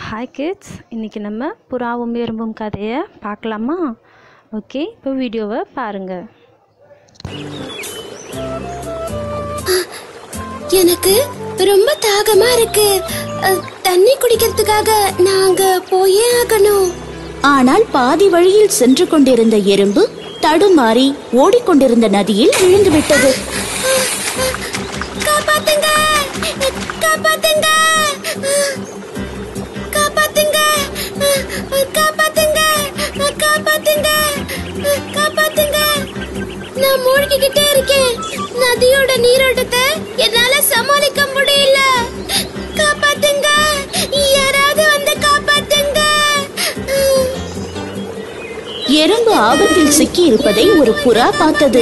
Hi kids இன்றைக்கி நம்ம புறாவும் எறும்பும் கதையை பார்க்கலாமா ஓகே இப்போ வீடியோவை பாருங்கள் எனக்கு ரொம்ப தாகமா இருக்கு அ, தண்ணி குடிக்கிறதுக்காக நாங்க போயே ஆகணும் ஆனால் பாதி வழியில் சென்று கொண்டிருந்த எறும்பு தடுமாறி ஓடிக்கொண்டிருந்த நதியில் விழுந்துவிட்டது காப்பாத்துங்க காப்பாத்துங்க காப்பாத்துங்க காப்பாத்துங்க காப்பாத்துங்க காப்பாத்துங்க நான் மூழ்கிக்கிட்டே இருக்கேன் நதியோட நீரோட்டத்தை என்னால சமாளிக்க முடியல காப்பாத்துங்க யாராவது வந்து காப்பாத்துங்க எறும்பு ஆபத்தில் சிக்கி இருப்பதை ஒரு புறா பார்த்தது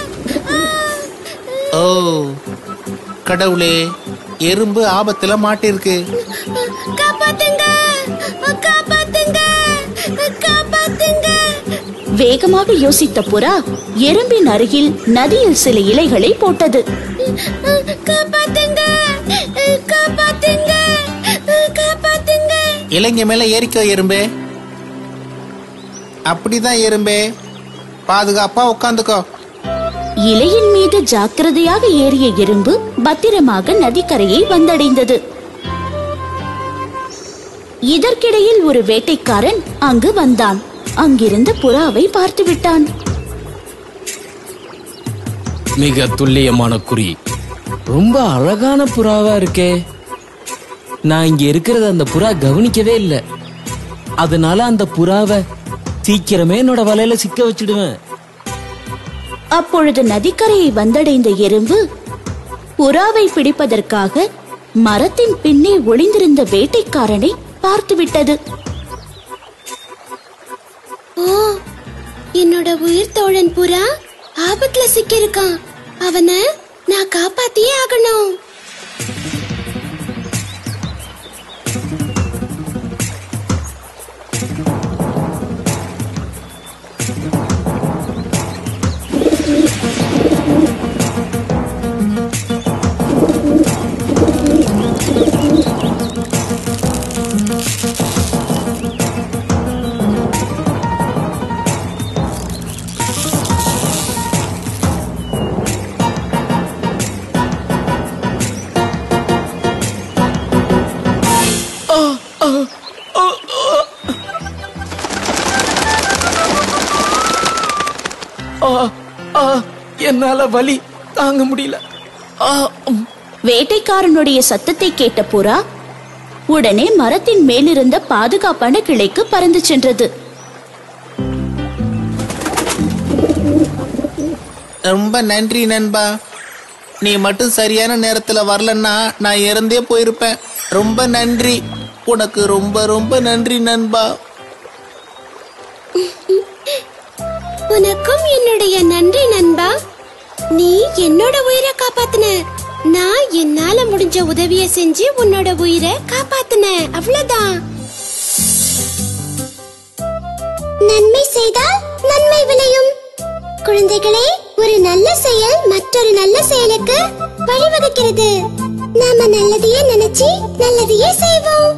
ஓ கடவுளே எறும்பு ஆபத்துல மாட்டிருக்கு காப்பாத்துங்க காப்பாத்துங்க காப்பாத்துங்க வேகமாக யோசித்த புறா எறும்பின் அருகில் நதியில் சில இலைகளை போட்டது காப்பாத்துங்க காப்பாத்துங்க காப்பாத்துங்க இளைஞ மேல ஏறிக்கோ எறும்பே அப்படிதான் எறும்பே பாதுகாப்பா உட்காந்துக்கோ இலையின் மீது ஜாக்கிரதையாக ஏறிய எறும்பு பத்திரமாக நதிக்கரையை வந்தடைந்தது இதற்கிடையில் ஒரு வேட்டைக்காரன் அங்கு வந்தான் அங்கிருந்த புறாவை பார்த்து விட்டான் மிக துல்லியமான குறி ரொம்ப அழகான புறாவா இருக்கே நான் இங்க இருக்கிறத அந்த புறா கவனிக்கவே இல்லை அதனால அந்த புறாவை சீக்கிரமே என்னோட வலையில சிக்க வச்சிடுவேன் அப்பொழுது நதிக்கரையை வந்தடைந்த எறும்பு புறாவை பிடிப்பதற்காக மரத்தின் பின்னே ஒளிந்திருந்த வேட்டைக்காரனை பார்த்துவிட்டது ஓ என்னோட உயிர் தோழன் புறா ஆபத்துல சிக்கியிருக்கான் அவனை நான் காப்பாத்தியே ஆகணும் ஆ, ஆ, என்னால வலி தாங்க முடியல ஆ, உம். வேட்டைக்காரனுடைய சத்தத்தை கேட்ட புறா உடனே மரத்தின் மேலிருந்த பாதுகாப்பான கிளைக்கு பறந்து சென்றது ரொம்ப நன்றி நண்பா நீ மட்டும் சரியான நேரத்துல வரலன்னா நான் இறந்தே போயிருப்பேன் ரொம்ப நன்றி உனக்கு ரொம்ப ரொம்ப நன்றி நண்பா உனக்கும் என்னுடைய நன்றி நண்பா நீ என்னோட உயிரை காப்பாத்துன நான் என்னால முடிஞ்ச உதவிய செஞ்சு உன்னோட உயிரை காப்பாத்துன அவ்வளவுதான் நன்மை செய்தால் நன்மை விளையும் குழந்தைகளே ஒரு நல்ல செயல் மற்றொரு நல்ல செயலுக்கு வழிவகுக்கிறது நாம நல்லதையே நினைச்சு நல்லதையே செய்வோம்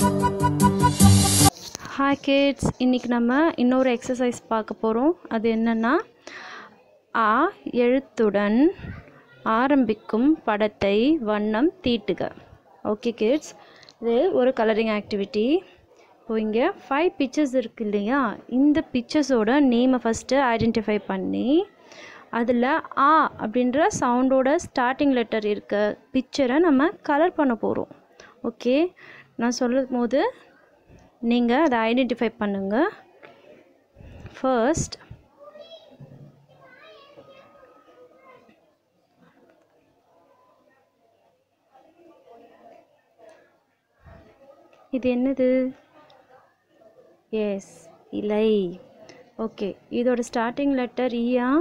ஹாய் கிட்ஸ் இன்றைக்கி நம்ம இன்னொரு எக்ஸசைஸ் பார்க்க போகிறோம் அது என்னென்னா ஆ எழுத்துடன் ஆரம்பிக்கும் படத்தை வண்ணம் தீட்டுக ஓகே கிட்ஸ் இது ஒரு கலரிங் ஆக்டிவிட்டி இப்போ இங்கே ஃபைவ் பிக்சர்ஸ் இருக்கு இல்லையா இந்த பிக்சர்ஸோட நேமை ஃபஸ்ட்டு ஐடென்டிஃபை பண்ணி அதில் ஆ அப்படின்ற சவுண்டோட ஸ்டார்டிங் லெட்டர் இருக்க பிக்சரை நம்ம கலர் பண்ண போகிறோம் ஓகே நான் சொல்லும் போது நீங்கள் அதை ஐடென்டிஃபை பண்ணுங்கள் ஃபர்ஸ்ட் இது என்னது எஸ் இலை ஓகே இதோட ஸ்டார்டிங் லெட்டர் ஈயா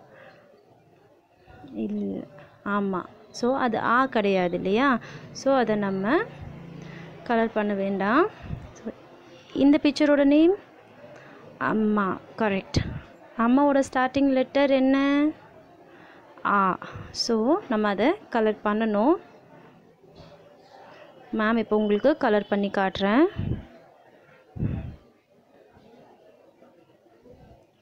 இல்லை ஆமாம் ஸோ அது ஆ கிடையாது இல்லையா ஸோ அதை நம்ம கலர் பண்ண வேண்டாம் So, இந்த பிக்சரோட நேம் அம்மா கரெக்ட் அம்மாவோட ஸ்டார்டிங் லெட்டர் என்ன ஆ ஸோ நம்ம அதை கலர் பண்ணணும் மேம் இப்போ உங்களுக்கு கலர் பண்ணி காட்டுறேன்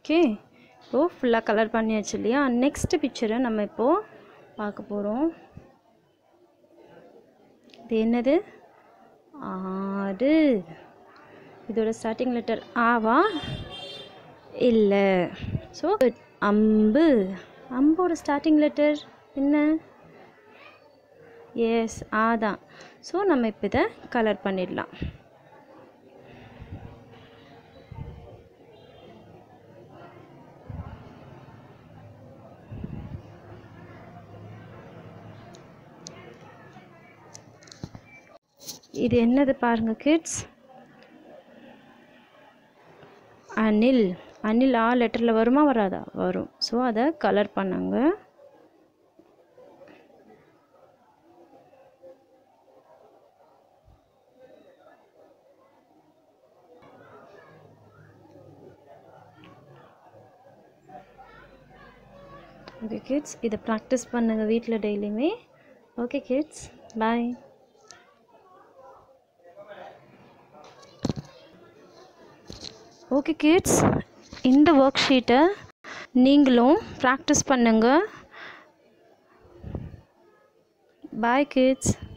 ஓகே இப்போது ஃபுல்லாக கலர் பண்ணியாச்சு இல்லையா நெக்ஸ்ட் பிக்சரை நம்ம இப்போது பார்க்க போகிறோம் இது என்னது ஆறு இதோட ஸ்டார்டிங் லெட்டர் ஆவா இல்லை ஸோ அம்பு அம்போட ஸ்டார்டிங் லெட்டர் என்ன எஸ் ஆதான் ஸோ நம்ம இப்போ இதை கலர் பண்ணிடலாம் இது என்னது பாருங்க கிட்ஸ் அனில் அனில் ஆ லெட்டரில் வருமா வராதா வரும் ஸோ அதை கலர் பண்ணாங்க ஓகே கிட்ஸ் இதை ப்ராக்டிஸ் பண்ணுங்கள் வீட்டில் டெய்லியுமே okay kids bye okay kids இந்த ஒர்க் ஷீட்டை நீங்களும் ப்ராக்டிஸ் பண்ணுங்கள் பாய் கிட்ஸ்